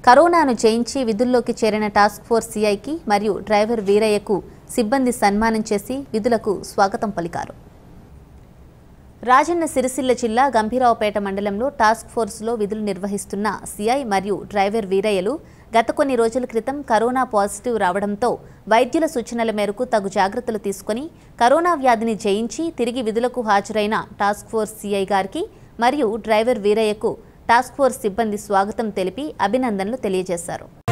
కరోనాను జయించి విధుల్లోకి చేరిన టాస్క్ ఫోర్స్ సిఐకి మరియు డ్రైవర్ వీరయ్యకు సిబ్బంది సన్మానం చేసి విధులకు స్వాగతం పలికారు రాజన్న సిరిసిల్ల జిల్లా గంభీరావుపేట మండలంలో టాస్క్ ఫోర్స్లో విధులు నిర్వహిస్తున్న సిఐ మరియు డ్రైవర్ వీరయ్యలు గత కొన్ని రోజుల క్రితం కరోనా పాజిటివ్ రావడంతో వైద్యుల సూచనల మేరకు తగు జాగ్రత్తలు తీసుకుని కరోనా వ్యాధిని జయించి తిరిగి విధులకు హాజరైన టాస్క్ ఫోర్స్ సిఐ గారికి మరియు డ్రైవర్ వీరయ్యకు టాస్క్ ఫోర్స్ సిబ్బంది స్వాగతం తెలిపి అభినందనలు తెలియజేశారు